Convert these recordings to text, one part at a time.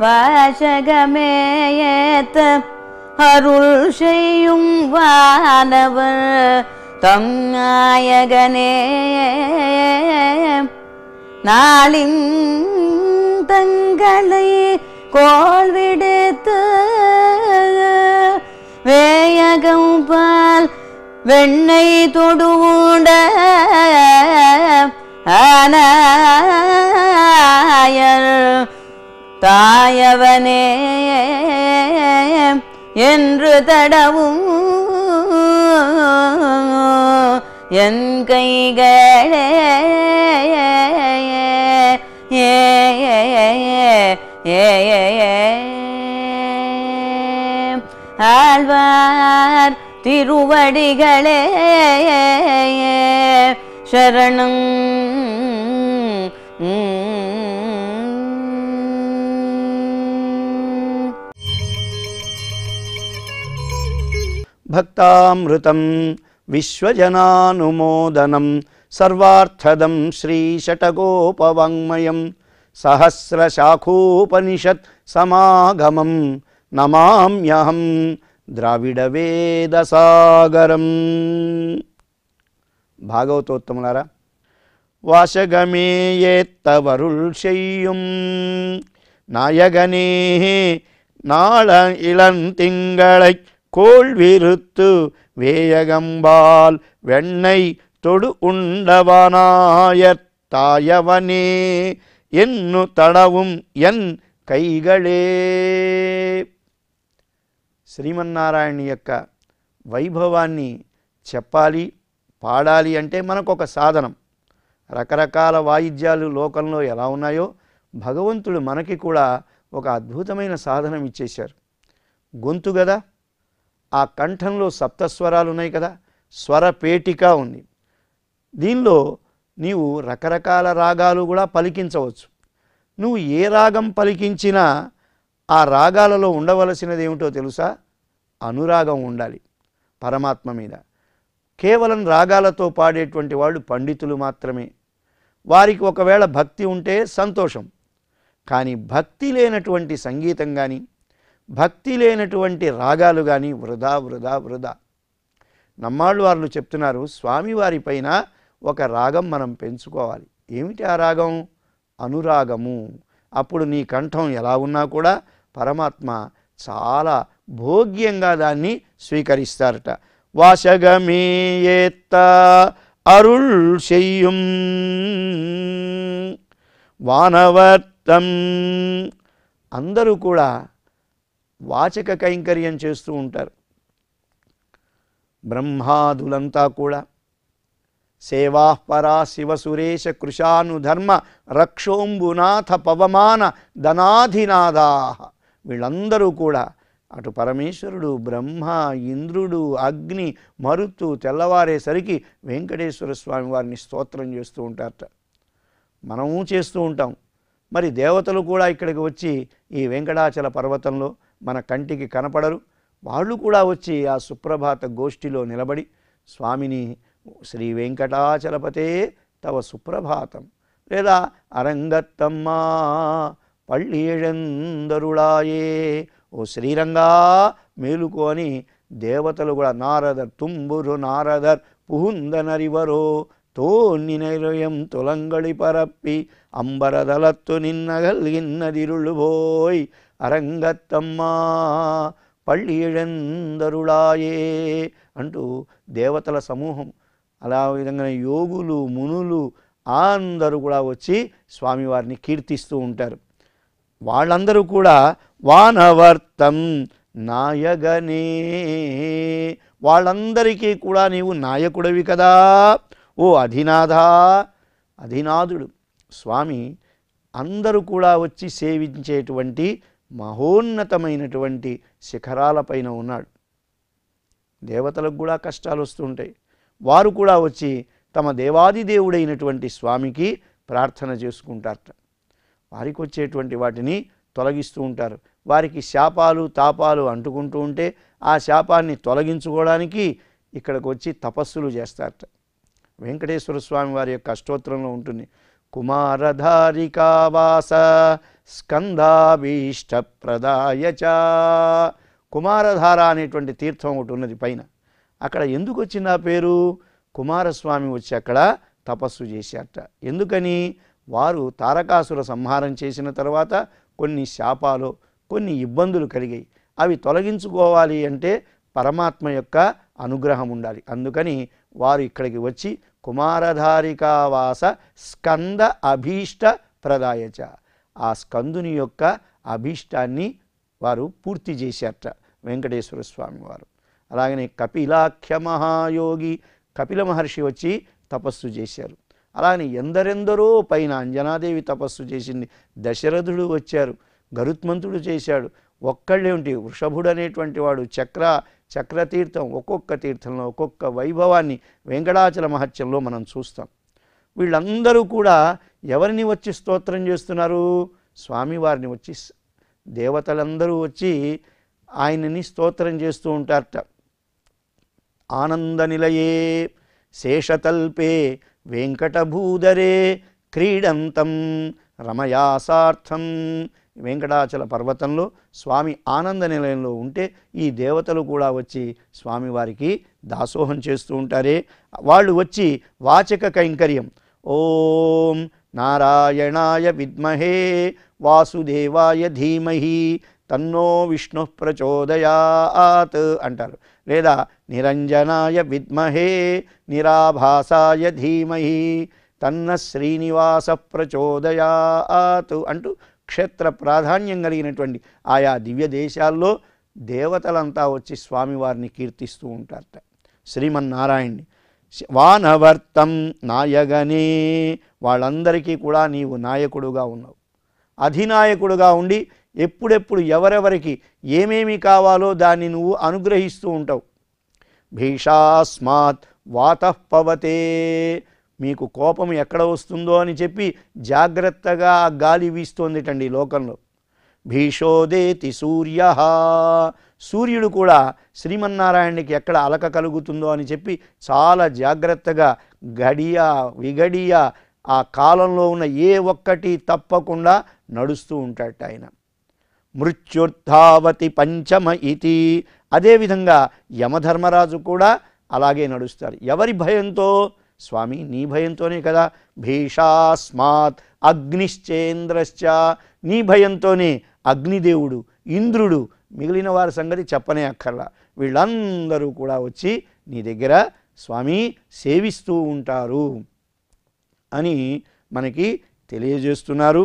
வாசகமேயத்த அருள் செய்யும் வானவர் தம் நாயகனே நாளின் தங்களை கோல் விடுத்து வேயகம் பால் வெண்ணெய் தொடுவுண்ட ஆனாயர் தாயவனே என்று தடவும் என் கைகளே ஏ ஏ ஆழ்வார் திருவடிகளே சரணம் భక్తామృతం విశ్వజనానుమోదనం సర్వార్థదం శ్రీషటగోపవాङ्మయం సహస్రశాఖోపనిషత్ సమాగమం నమామ్యహం ద్రావిడవేదసాగరం భాగవతోత్తములారా வாசகமேயேத்தவருள் செய்யும் நாயகனே நாள இளந்திங்களை கோள் விருத்து வேயகம்பால் வெண்ணெய் தொடு உண்டவனாயத் தாயவனே ఎన్ను తడவும் ఎన్ కైగళే శ్రీమన్నారాయణ యొక్క వైభవాన్ని చెప్పాలి పాడాలి అంటే మనకు ఒక సాధనం రకరకాల వాయిద్యాలు లోకంలో ఎలా ఉన్నాయో భగవంతుడు మనకి కూడా ఒక అద్భుతమైన సాధనం ఇచ్చేశారు గొంతు కదా ఆ కంఠంలో సప్తస్వరాలు ఉన్నాయి కదా స్వరపేటిక ఉంది దీనిలో నీవు రకరకాల రాగాలు కూడా పలికించవచ్చు నువ్వు ఏ రాగం పలికించినా ఆ రాగాలలో ఉండవలసినది ఏమిటో తెలుసా అనురాగం ఉండాలి పరమాత్మ మీద కేవలం రాగాలతో పాడేటువంటి వాళ్ళు పండితులు మాత్రమే వారికి ఒకవేళ భక్తి ఉంటే సంతోషం కానీ భక్తి లేనటువంటి సంగీతం కానీ భక్తి లేనటువంటి రాగాలు కానీ వృధా వృధా వృధా నమ్మాళ్ళు వారు చెప్తున్నారు స్వామివారి పైన ఒక రాగం మనం పెంచుకోవాలి ఏమిటి ఆ రాగం అనురాగము అప్పుడు నీ కంఠం ఎలా ఉన్నా కూడా పరమాత్మ చాలా భోగ్యంగా దాన్ని స్వీకరిస్తారట వాసగమేయేత్త అరుళ్ చెయ్యం వానవర్తం అందరూ కూడా వాచక కైంకర్యం చేస్తూ ఉంటారు బ్రహ్మాదులంతా కూడా సేవాపరా శివసురేశ కృషానుధర్మ రక్షోంబునాథ పవమాన ధనాధినాదా వీళ్ళందరూ కూడా అటు పరమేశ్వరుడు బ్రహ్మ ఇంద్రుడు అగ్ని మరుత్తు తెల్లవారేసరికి వెంకటేశ్వర స్వామి వారిని స్తోత్రం చేస్తూ ఉంటారట మనము చేస్తూ ఉంటాం మరి దేవతలు కూడా ఇక్కడికి వచ్చి ఈ వెంకటాచల పర్వతంలో మన కంటికి కనపడరు వాళ్ళు కూడా వచ్చి ఆ సుప్రభాత గోష్ఠిలో నిలబడి స్వామిని శ్రీ వెంకటాచలపతే తవ సుప్రభాతం లేదా అరంగత్తమ్మా పళ్ళీళందరుళాయే ఓ శ్రీరంగా మేలుకో అని దేవతలు కూడా నారదర్ తుంబురు నారదర్ పుహుందనరివరో తోన్ని నైరయం తులంగళి పరప్పి అంబరదలత్తు నిన్నగల్గిన్నదిరుళ్ళు పోయ్ అరంగత్తమ్మా పళ్ళీళందరుళాయే అంటూ దేవతల సమూహం అలా విధంగా యోగులు మునులు అందరూ కూడా వచ్చి స్వామివారిని కీర్తిస్తూ ఉంటారు వాళ్ళందరూ కూడా వానవర్తం నాయగనే వాళ్ళందరికీ కూడా నీవు నాయకుడివి కదా ఓ అధినాథ అధినాథుడు స్వామి అందరూ కూడా వచ్చి సేవించేటువంటి మహోన్నతమైనటువంటి శిఖరాలపైన ఉన్నాడు దేవతలకు కూడా కష్టాలు వస్తుంటాయి వారు కూడా వచ్చి తమ దేవాది దేవుడైనటువంటి స్వామికి ప్రార్థన చేసుకుంటారట వారికి వచ్చేటువంటి వాటిని తొలగిస్తూ ఉంటారు వారికి శాపాలు తాపాలు అంటుకుంటూ ఉంటే ఆ శాపాన్ని తొలగించుకోవడానికి ఇక్కడికి వచ్చి తపస్సులు చేస్తారట వెంకటేశ్వర స్వామి వారి యొక్క అష్టోత్తరంలో ఉంటుంది కుమారధారికావాస స్కందాభీష్టప్రదాయ చ కుమారధార అనేటువంటి తీర్థం ఒకటి ఉన్నది పైన అక్కడ ఎందుకు వచ్చింది ఆ పేరు కుమారస్వామి వచ్చి అక్కడ తపస్సు చేశారట ఎందుకని వారు తారకాసుర సంహారం చేసిన తర్వాత కొన్ని శాపాలు కొన్ని ఇబ్బందులు కలిగాయి అవి తొలగించుకోవాలి అంటే పరమాత్మ యొక్క అనుగ్రహం ఉండాలి అందుకని వారు ఇక్కడికి వచ్చి కుమారధారికావాస స్కంద అభీష్ట ప్రదాయచ ఆ స్కందుని యొక్క అభీష్టాన్ని వారు పూర్తి చేశారట వెంకటేశ్వర స్వామి వారు అలాగనే కపిలాఖ్య మహాయోగి కపిల మహర్షి వచ్చి తపస్సు చేశారు అలాగని ఎందరెందరో పైన అంజనాదేవి తపస్సు చేసింది దశరథుడు వచ్చారు గరుత్మంతుడు చేశాడు ఒక్కళ్ళేమిటి వృషభుడు అనేటువంటి వాడు చక్ర చక్రతీర్థం ఒక్కొక్క తీర్థంలో ఒక్కొక్క వైభవాన్ని వెంకటాచల మహత్యంలో మనం చూస్తాం వీళ్ళందరూ కూడా ఎవరిని వచ్చి స్తోత్రం చేస్తున్నారు స్వామివారిని వచ్చి స్- దేవతలందరూ వచ్చి ఆయనని స్తోత్రం చేస్తూ ఉంటారట ఆనందనిలయే శేషతల్పే వెంకటభూదరే క్రీడంతం రమయాసార్థం వెంకటాచల పర్వతంలో స్వామి ఆనంద నిలయంలో ఉంటే ఈ దేవతలు కూడా వచ్చి స్వామివారికి దాసోహం చేస్తూ ఉంటారే వాళ్ళు వచ్చి వాచక కైంకర్యం ఓం నారాయణాయ విద్మహే వాసుదేవాయ ధీమహి తన్నో విష్ణు ప్రచోదయాత్ అంటారు లేదా నిరంజనాయ విద్మహే నిరాభాసాయ ధీమహి తన్న శ్రీనివాస ప్రచోదయాత్ అంటూ క్షేత్ర ప్రాధాన్యం కలిగినటువంటి ఆయా దివ్య దేశాల్లో దేవతలంతా వచ్చి స్వామివారిని కీర్తిస్తూ ఉంటారట శ్రీమన్నారాయణ్ణి వానవర్తం నాయగనే వాళ్ళందరికీ కూడా నీవు నాయకుడుగా ఉన్నావు అధినాయకుడుగా ఉండి ఎప్పుడెప్పుడు ఎవరెవరికి ఏమేమి కావాలో దాన్ని నువ్వు అనుగ్రహిస్తూ ఉంటావు భీషాస్మాత్ వాతః పవతే మీకు కోపం ఎక్కడ వస్తుందో అని చెప్పి జాగ్రత్తగా ఆ గాలి వీస్తోందిటండి ఈ లోకంలో భీషోదేతి సూర్య సూర్యుడు కూడా శ్రీమన్నారాయణకి ఎక్కడ అలక కలుగుతుందో అని చెప్పి చాలా జాగ్రత్తగా గడియ విగడియ ఆ కాలంలో ఉన్న ఏ ఒక్కటి తప్పకుండా నడుస్తూ ఉంటాడట ఆయన మృత్యుర్ధావతి పంచమ ఇతి అదేవిధంగా యమధర్మరాజు కూడా అలాగే నడుస్తారు ఎవరి భయంతో స్వామి నీ భయంతోనే కదా భీషాస్మాత్ అగ్నిశ్చేంద్రశ్చ నీ భయంతోనే అగ్నిదేవుడు ఇంద్రుడు మిగిలిన వారి సంగతి చెప్పనే అక్కర్లా వీళ్ళందరూ కూడా వచ్చి నీ దగ్గర స్వామి సేవిస్తూ ఉంటారు అని మనకి తెలియజేస్తున్నారు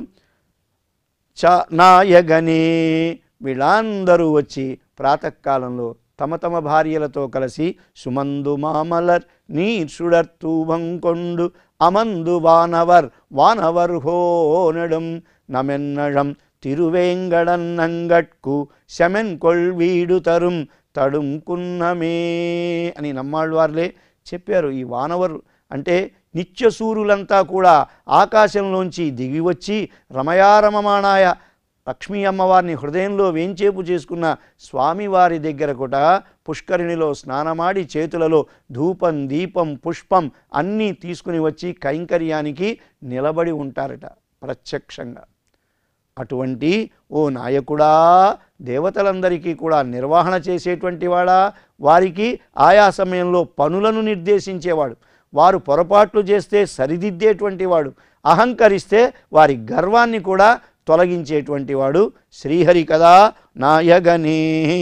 చ నాయగనే వీళ్ళందరూ వచ్చి ప్రాతకాలంలో తమ తమ భార్యలతో కలిసి సుమందు మామలర్ నీర్సుడర్ తూభంకొండు అమందు వానవర్ వానవర్ హోనడం నమెన్నడం తిరువేంగడన్నంగట్కు శమెన్ కొల్వీడు తరుం తడుంకున్నమే అని నమ్మాళ్ళవార్లే చెప్పారు ఈ వానవరు అంటే నిత్యసూరులంతా కూడా ఆకాశంలోంచి దిగి వచ్చి రమయారమమాణాయ లక్ష్మీ అమ్మవారిని హృదయంలో వేంచేపు చేసుకున్న స్వామివారి దగ్గర కూడా పుష్కరిణిలో స్నానమాడి చేతులలో ధూపం దీపం పుష్పం అన్నీ తీసుకుని వచ్చి కైంకర్యానికి నిలబడి ఉంటారట ప్రత్యక్షంగా అటువంటి ఓ నాయకుడా దేవతలందరికీ కూడా నిర్వహణ చేసేటువంటి వాడా వారికి ఆయా సమయంలో పనులను నిర్దేశించేవాడు వారు పొరపాట్లు చేస్తే సరిదిద్దేటువంటి వాడు అహంకరిస్తే వారి గర్వాన్ని కూడా తొలగించేటువంటి వాడు శ్రీహరి కదా నాయగనే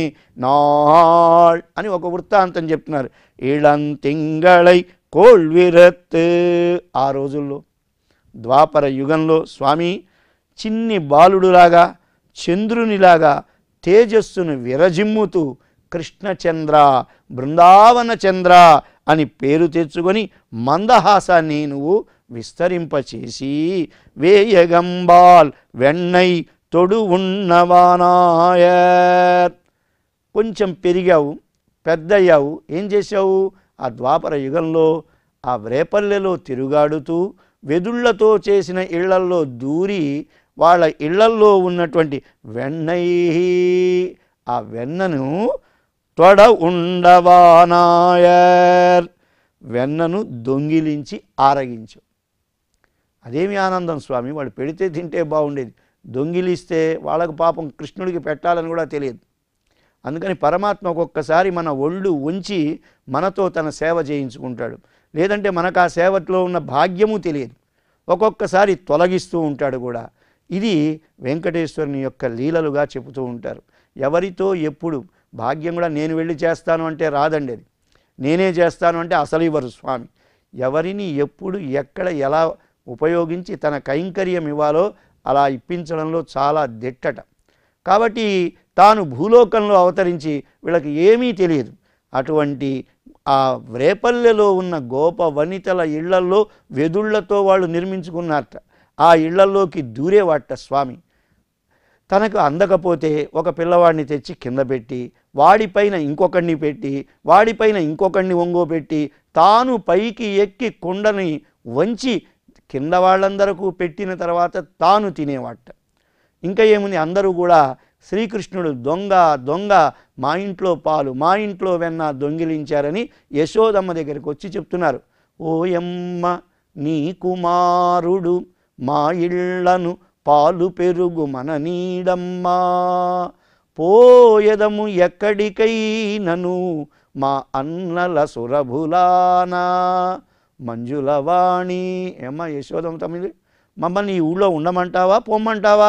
నాళ్ అని ఒక వృత్తాంతం చెప్తున్నారు ఇళంతింగళై కోల్విరత్ ఆ రోజుల్లో ద్వాపర యుగంలో స్వామి చిన్ని బాలుడులాగా చంద్రునిలాగా తేజస్సును విరజిమ్ముతూ కృష్ణచంద్ర బృందావన చంద్ర అని పేరు తెచ్చుకొని మందహాసాన్ని నువ్వు విస్తరింపచేసి వేయగంబాల్ వెన్నై తొడు ఉన్నవానాయర్ కొంచెం పెరిగావు పెద్దయ్యావు ఏం చేశావు ఆ ద్వాపర యుగంలో ఆ వ్రేపల్లెలో తిరుగాడుతూ వెదుళ్లతో చేసిన ఇళ్లల్లో దూరి వాళ్ళ ఇళ్లల్లో ఉన్నటువంటి వెన్నై ఆ వెన్నను తొడ ఉండవానాయర్ వెన్నను దొంగిలించి ఆరగించు అదేమి ఆనందం స్వామి వాడు పెడితే తింటే బాగుండేది దొంగిలిస్తే వాళ్ళకు పాపం కృష్ణుడికి పెట్టాలని కూడా తెలియదు అందుకని పరమాత్మ ఒక్కొక్కసారి మన ఒళ్ళు ఉంచి మనతో తన సేవ చేయించుకుంటాడు లేదంటే మనకు ఆ సేవలో ఉన్న భాగ్యము తెలియదు ఒక్కొక్కసారి తొలగిస్తూ ఉంటాడు కూడా ఇది వెంకటేశ్వరుని యొక్క లీలలుగా చెబుతూ ఉంటారు ఎవరితో ఎప్పుడు భాగ్యం కూడా నేను వెళ్ళి చేస్తాను అంటే రాదండి అది నేనే చేస్తాను అంటే అసలు ఇవ్వరు స్వామి ఎవరిని ఎప్పుడు ఎక్కడ ఎలా ఉపయోగించి తన కైంకర్యం ఇవ్వాలో అలా ఇప్పించడంలో చాలా దిట్టట కాబట్టి తాను భూలోకంలో అవతరించి వీళ్ళకి ఏమీ తెలియదు అటువంటి ఆ రేపల్లెలో ఉన్న గోప వనితల ఇళ్లల్లో వెదుళ్లతో వాళ్ళు నిర్మించుకున్నారట ఆ ఇళ్లల్లోకి దూరేవాట స్వామి తనకు అందకపోతే ఒక పిల్లవాడిని తెచ్చి కింద పెట్టి వాడిపైన ఇంకొకడిని పెట్టి వాడిపైన ఇంకొకడిని ఒంగోబెట్టి తాను పైకి ఎక్కి కుండని వంచి కింద వాళ్ళందరకు పెట్టిన తర్వాత తాను తినేవాట ఇంకా ఏముంది అందరూ కూడా శ్రీకృష్ణుడు దొంగ దొంగ మా ఇంట్లో పాలు మా ఇంట్లో వెన్న దొంగిలించారని యశోదమ్మ దగ్గరికి వచ్చి చెప్తున్నారు ఓయమ్మ నీ కుమారుడు మా ఇళ్లను పాలు పెరుగు మన నీడమ్మా పోయదము ఎక్కడికైనను మా అన్నల సురభులానా మంజులవాణి ఏమ్మా యశోదమ్మ తమ్మిది మమ్మల్ని ఈ ఊళ్ళో ఉండమంటావా పొమ్మంటావా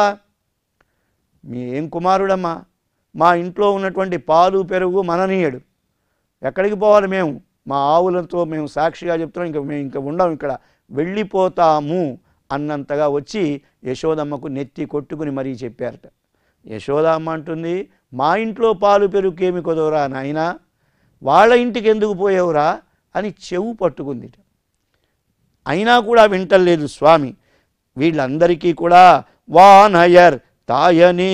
మీ ఏం కుమారుడమ్మా మా ఇంట్లో ఉన్నటువంటి పాలు పెరుగు మననీయడు ఎక్కడికి పోవాలి మేము మా ఆవులతో మేము సాక్షిగా చెప్తున్నాం ఇంకా మేము ఇంకా ఉండం ఇక్కడ వెళ్ళిపోతాము అన్నంతగా వచ్చి యశోదమ్మకు నెత్తి కొట్టుకుని మరీ చెప్పారట యశోదమ్మ అంటుంది మా ఇంట్లో పాలు పెరుగుకేమి కుదవరా నాయనా వాళ్ళ ఇంటికి ఎందుకు పోయావురా అని చెవు పట్టుకుంది అయినా కూడా వింటలేదు స్వామి వీళ్ళందరికీ కూడా వానయర్ తాయనే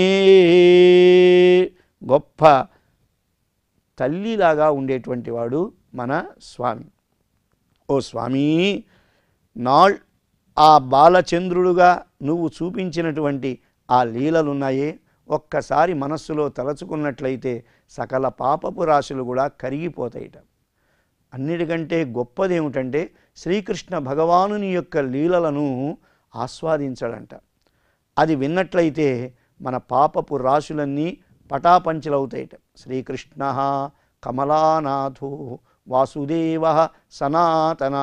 గొప్ప తల్లిలాగా ఉండేటువంటి వాడు మన స్వామి ఓ స్వామి నాళ్ ఆ బాలచంద్రుడుగా నువ్వు చూపించినటువంటి ఆ లీలలున్నాయే ఒక్కసారి మనస్సులో తలచుకున్నట్లయితే సకల పాపపు రాశులు కూడా కరిగిపోతాయిట అన్నిటికంటే గొప్పది ఏమిటంటే శ్రీకృష్ణ భగవానుని యొక్క లీలలను ఆస్వాదించడంట అది విన్నట్లయితే మన పాపపు రాశులన్నీ పటాపంచలవుతాయిట శ్రీకృష్ణ కమలానాథో వాసుదేవ సనాతన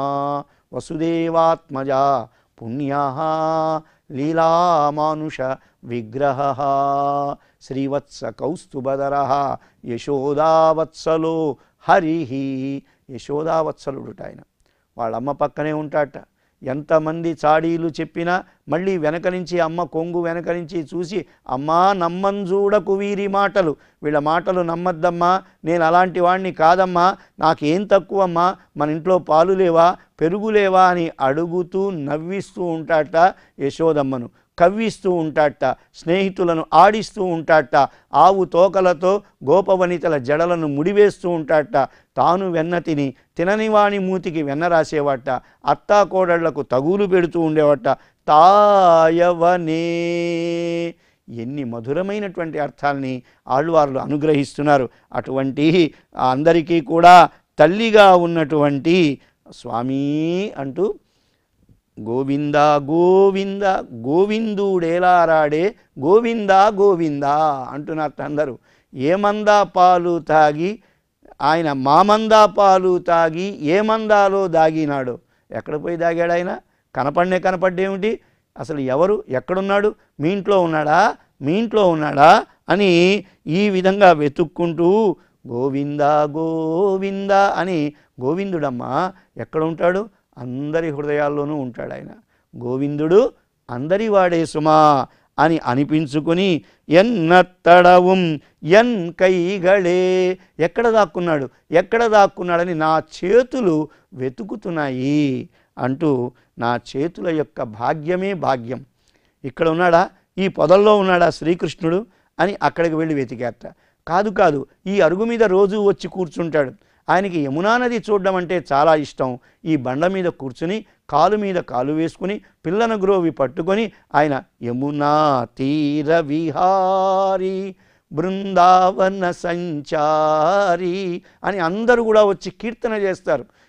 వసుదేవాత్మజ పుణ్య లీలామానుష విగ్రహ శ్రీవత్స కౌస్తుభధర యశోదావత్సలో హరి యశోదావత్సలుడుట ఆయన వాళ్ళమ్మ పక్కనే ఉంటాట ఎంతమంది చాడీలు చెప్పినా మళ్ళీ వెనక నుంచి అమ్మ కొంగు వెనక నుంచి చూసి అమ్మా నమ్మంజూడకు వీరి మాటలు వీళ్ళ మాటలు నమ్మద్దమ్మా నేను అలాంటి వాడిని కాదమ్మా నాకేం తక్కువమ్మా మన ఇంట్లో పాలు లేవా పెరుగు లేవా అని అడుగుతూ నవ్విస్తూ ఉంటాట యశోదమ్మను కవ్విస్తూ ఉంటాట స్నేహితులను ఆడిస్తూ ఉంటాట ఆవు తోకలతో గోపవనితల జడలను ముడివేస్తూ ఉంటాట తాను వెన్న తిని తినని వాని మూతికి వెన్న రాసేవాట అత్తా కోడళ్లకు తగులు పెడుతూ ఉండేవాట తాయవనే ఎన్ని మధురమైనటువంటి అర్థాల్ని ఆళ్వార్లు అనుగ్రహిస్తున్నారు అటువంటి అందరికీ కూడా తల్లిగా ఉన్నటువంటి స్వామి అంటూ గోవింద గోవింద గోవిందుడేలారాడే గోవింద గోవింద అంటున్నారు అందరూ ఏమందా పాలు తాగి ఆయన మామందా పాలు తాగి ఏమందాలో దాగినాడు ఎక్కడ పోయి దాగాడు ఆయన కనపడనే కనపడ్డేమిటి అసలు ఎవరు ఎక్కడున్నాడు మీ ఇంట్లో ఉన్నాడా మీ ఇంట్లో ఉన్నాడా అని ఈ విధంగా వెతుక్కుంటూ గోవింద గోవింద అని గోవిందుడమ్మా ఎక్కడ ఉంటాడు అందరి హృదయాల్లోనూ ఉంటాడు ఆయన గోవిందుడు అందరి వాడే సుమా అని అనిపించుకుని ఎన్నత్తడவும் ఎన్ కైగళే ఎక్కడ దాక్కున్నాడు ఎక్కడ దాక్కున్నాడని నా చేతులు వెతుకుతున్నాయి అంటూ నా చేతుల యొక్క భాగ్యమే భాగ్యం ఇక్కడ ఉన్నాడా ఈ పొదల్లో ఉన్నాడా శ్రీకృష్ణుడు అని అక్కడికి వెళ్ళి వెతికారట కాదు కాదు ఈ అరుగు మీద రోజు వచ్చి కూర్చుంటాడు ఆయనకి యమునా నది చూడడం అంటే చాలా ఇష్టం ఈ బండ మీద కూర్చుని కాలు మీద కాలు వేసుకుని పిల్లన గ్రోవి పట్టుకొని ఆయన యమునా తీర విహారీ బృందావన సంచారి అని అందరూ కూడా వచ్చి కీర్తన చేస్తారు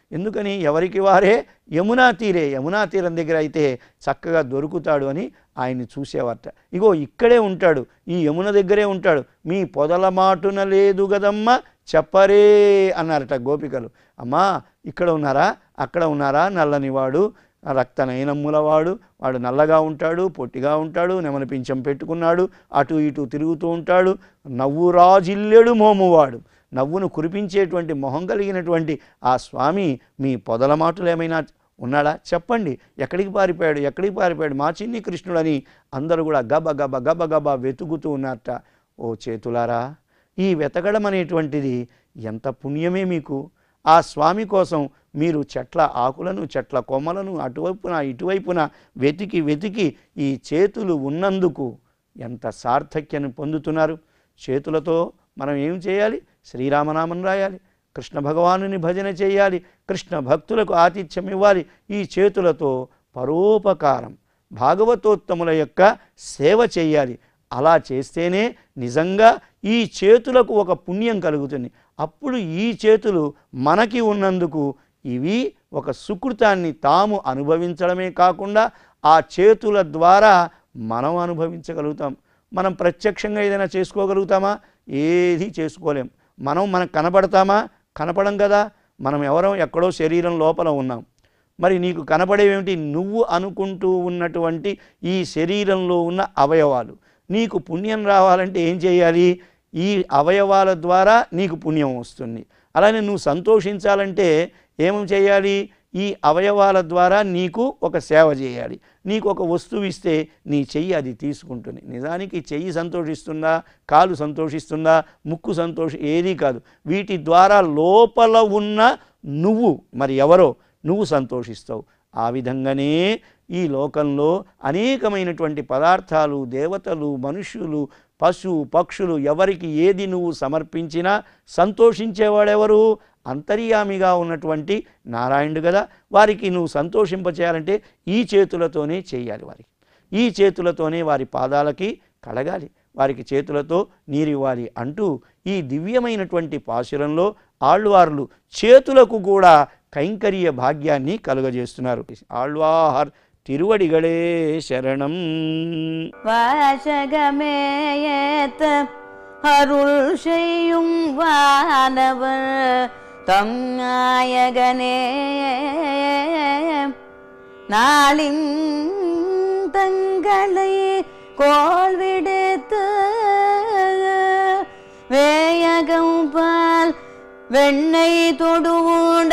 ఎందుకని ఎవరికి వారే యమునా తీరే యమునా తీరం దగ్గర అయితే చక్కగా దొరుకుతాడు అని ఆయన్ని చూసేవారట ఇగో ఇక్కడే ఉంటాడు ఈ యమున దగ్గరే ఉంటాడు మీ పొదల మాటున లేదు గదమ్మ చెప్పరే అన్నారట గోపికలు అమ్మా ఇక్కడ ఉన్నారా అక్కడ ఉన్నారా నల్లనివాడు రక్త నయనమ్ములవాడు వాడు నల్లగా ఉంటాడు పొట్టిగా ఉంటాడు నెమలి పింఛం పెట్టుకున్నాడు అటు ఇటు తిరుగుతూ ఉంటాడు నవ్వు రాజిల్లెడు మోమువాడు నవ్వును కురిపించేటువంటి మొహం కలిగినటువంటి ఆ స్వామి మీ పొదల మాటలు ఏమైనా ఉన్నాడా చెప్పండి ఎక్కడికి పారిపోయాడు ఎక్కడికి పారిపోయాడు మా చిన్ని కృష్ణుడని అందరూ కూడా గబ గబ గబ గబ వెతుకుతూ ఉన్నారట ఓ చేతులారా ఈ వెతకడం అనేటువంటిది ఎంత పుణ్యమే మీకు ఆ స్వామి కోసం మీరు చెట్ల ఆకులను చెట్ల కొమ్మలను అటువైపున ఇటువైపున వెతికి వెతికి ఈ చేతులు ఉన్నందుకు ఎంత సార్థక్యాన్ని పొందుతున్నారు చేతులతో మనం ఏం చేయాలి శ్రీరామనామం రాయాలి కృష్ణ భగవానుని భజన చేయాలి కృష్ణ భక్తులకు ఆతిథ్యం ఇవ్వాలి ఈ చేతులతో పరోపకారం భాగవతోత్తముల యొక్క సేవ చేయాలి అలా చేస్తేనే నిజంగా ఈ చేతులకు ఒక పుణ్యం కలుగుతుంది అప్పుడు ఈ చేతులు మనకి ఉన్నందుకు ఇవి ఒక సుకృతాన్ని తాము అనుభవించడమే కాకుండా ఆ చేతుల ద్వారా మనం అనుభవించగలుగుతాం మనం ప్రత్యక్షంగా ఏదైనా చేసుకోగలుగుతామా ఏది చేసుకోలేం మనం మనకు కనపడతామా కనపడం కదా మనం ఎవరో ఎక్కడో శరీరం లోపల ఉన్నాం మరి నీకు కనపడేవేమిటి నువ్వు అనుకుంటూ ఉన్నటువంటి ఈ శరీరంలో ఉన్న అవయవాలు నీకు పుణ్యం రావాలంటే ఏం చేయాలి ఈ అవయవాల ద్వారా నీకు పుణ్యం వస్తుంది అలానే నువ్వు సంతోషించాలంటే ఏం చేయాలి ఈ అవయవాల ద్వారా నీకు ఒక సేవ చేయాలి నీకు ఒక వస్తువు ఇస్తే నీ చెయ్యి అది తీసుకుంటుంది నిజానికి చెయ్యి సంతోషిస్తుందా కాలు సంతోషిస్తుందా ముక్కు సంతోష ఏదీ కాదు వీటి ద్వారా లోపల ఉన్న నువ్వు మరి ఎవరో నువ్వు సంతోషిస్తావు ఆ విధంగానే ఈ లోకంలో అనేకమైనటువంటి పదార్థాలు దేవతలు మనుష్యులు పశు పక్షులు ఎవరికి ఏది నువ్వు సమర్పించినా సంతోషించేవాడెవరు అంతర్యామిగా ఉన్నటువంటి నారాయణుడు కదా వారికి నువ్వు సంతోషింపచేయాలంటే ఈ చేతులతోనే చేయాలి వారికి ఈ చేతులతోనే వారి పాదాలకి కడగాలి వారికి చేతులతో నీరివ్వాలి అంటూ ఈ దివ్యమైనటువంటి పాశురంలో ఆళ్వార్లు చేతులకు కూడా కైంకర్య భాగ్యాన్ని కలుగజేస్తున్నారు ఆళ్వార్ తిరువడిగడే శరణం வாசகமேயேத்த அருள் செய்யும் வானவர் தம் நாயகனே நாளின் தங்களை கோல் விடுத்து வேயகம் பால் வெண்ணெய் தொடுவுண்ட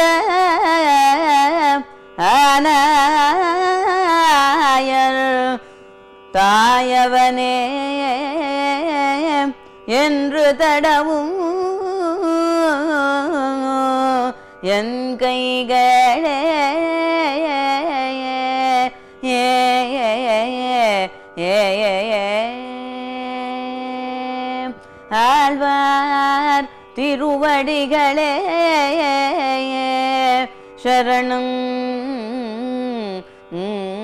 ஆனாயர் தாயவனே என்று தடவும் என் கைகளே ஏ ஆழ்வார் திருவடிகளே சரணம்